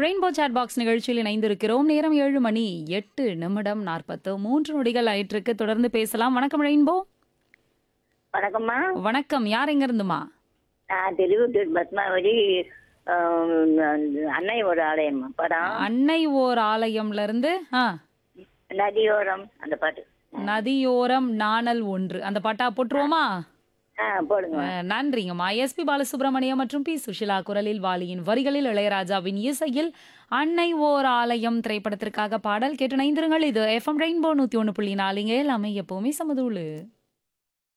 rainbow chat box நிகழ்ச்சியில் இணைந்திருக்கிறோம் நேரம் ஏழு மணி எட்டு நிமிடம் நாற்பத்து மூன்று நொடிகள் ஆயிட்டிருக்கு தொடர்ந்து பேசலாம் வணக்கம் ரெயின்போ வணக்கம்மா வணக்கம் யார் எங்க இருந்துமா நான் திருவத்தூர் பத்மாவதி ஆம், அன்னையோட ஆலயம்மா படம் அன்னை ஓர் ஆலயம்ல இருந்து ஆ நதியோரம் அந்த பாட்டு நதியோரம் நாணல் ஒன்று அந்த பாட்டா போட்டுருவோமா ஆ போடுங்க அஹ், நன்றிங்கம்மா எஸ்பி பாலசுப்ரமணியம் மற்றும் பி சுஷிலா குரலில் வாலியின் வரிகளில் இளையராஜாவின் இசையில் அன்னை ஓர் ஆலயம் திரைப்படத்திற்காக பாடல் கேட்டு நைந்திருங்கள் இது எஃப்எம் ரெயின்போ நூத்தி ஒன்று புள்ளி நாலுங்க எல்லாமே எப்பவுமே சமதூளு